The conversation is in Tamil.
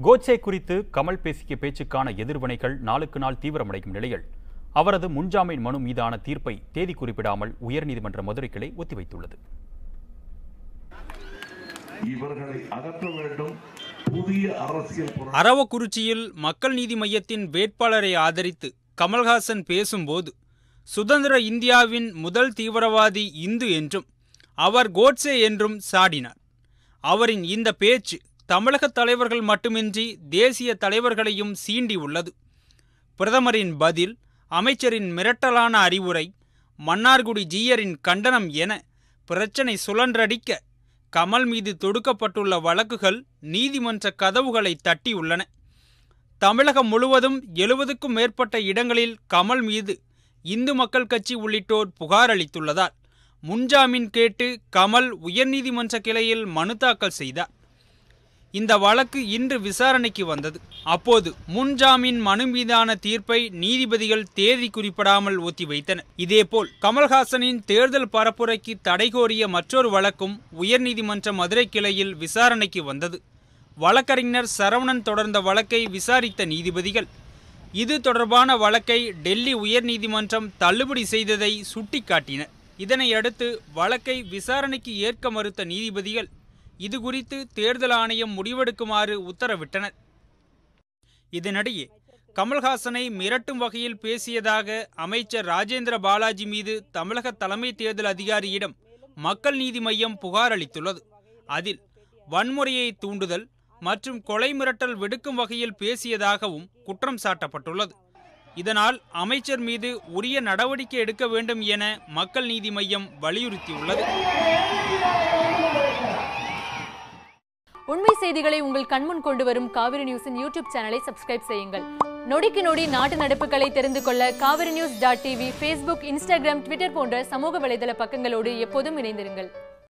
கோட்சே குறித்து கமல் பேசிய பேச்சுக்கான எதிர்வினைகள் நாளுக்கு நாள் தீவிரமடையும் நிலையில் அவரது முன்ஜாமீன் மனு மீதான தீர்ப்பை தேதி குறிப்பிடாமல் உயர்நீதிமன்ற மதுரை கிளை ஒத்திவைத்துள்ளது இவர்களை அகற்ற வேண்டும் புதிய அரசியல் புரட்சி அரவக்குறிச்சியில் மக்கள் நீதி மய்யத்தின் வேட்பாளரை ஆதரித்து கமல்ஹாசன் பேசும்போது சுதந்திர இந்தியாவின் முதல் தீவிரவாதி இந்து என்றும் அவர் கோட்சே என்றும் சாடினார் அவரின் இந்த பேச்சு தமிழக தலைவர்கள் மட்டுமின்றி தேசிய தலைவர்களையும் சீண்டி உள்ளது பிரதமரின் பதில் அமைச்சரின் மிரட்டலான அறிவுரை மன்னார்குடி ஜீயரின் கண்டனம் என பிரச்சனை சுழன்றடிக்க கமல் மீது தொடுக்கப்பட்டுள்ள வழக்குகள் நீதிமன்ற கதவுகளை தட்டியுள்ளன தமிழகம் முழுவதும் எழுபதுக்கும் மேற்பட்ட இடங்களில் கமல் மீது இந்து மக்கள் கட்சி உள்ளிட்டோர் புகார் அளித்துள்ளதால் முன்ஜாமீன் கேட்டு கமல் உயர்நீதிமன்ற கிளையில் மனு தாக்கல் செய்தார் இந்த வழக்கு இன்று விசாரணைக்கு வந்தது அப்போது முன்ஜாமீன் மனு மீதான தீர்ப்பை நீதிபதிகள் தேதி குறிப்பிடாமல் ஒத்திவைத்தனர் இதேபோல் கமல்ஹாசனின் தேர்தல் பரப்புரைக்கு தடை கோரிய மற்றொரு வழக்கும் உயர்நீதிமன்ற மதுரை கிளையில் விசாரணைக்கு வந்தது வழக்கறிஞர் சரவணன் தொடர்ந்த வழக்கை விசாரித்த நீதிபதிகள் இது தொடர்பான வழக்கை டெல்லி உயர்நீதிமன்றம் தள்ளுபடி செய்ததை சுட்டிக்காட்டினர் இதனையடுத்து வழக்கை விசாரணைக்கு ஏற்க மறுத்த நீதிபதிகள் இது குறித்து தேர்தல் ஆணையம் முடிவெடுக்குமாறு உத்தரவிட்டனர் இதனிடையே கமல்ஹாசனை மிரட்டும் வகையில் பேசியதாக அமைச்சர் ராஜேந்திர பாலாஜி மீது தமிழக தலைமை தேர்தல் அதிகாரியிடம் மக்கள் நீதி மய்யம் புகார் அளித்துள்ளது அதில் வன்முறையை தூண்டுதல் மற்றும் கொலை மிரட்டல் விடுக்கும் வகையில் பேசியதாகவும் குற்றம் சாட்டப்பட்டுள்ளது இதனால் அமைச்சர் மீது உரிய நடவடிக்கை எடுக்க வேண்டும் என மக்கள் நீதி மய்யம் வலியுறுத்தியுள்ளது உண்மை செய்திகளை உங்கள் கண்முன் கொண்டு வரும் காவிரி நியூஸின் யூடியூப் சேனலை சப்ஸ்கிரைப் செய்யுங்கள் நொடிக்கு நொடி நாட்டு நடப்புகளை தெரிந்து கொள்ள Kaveri news dot TV Facebook Instagram Twitter போன்ற சமூக வலைதள பக்கங்களோடு எப்போதும் இணைந்திருங்கள்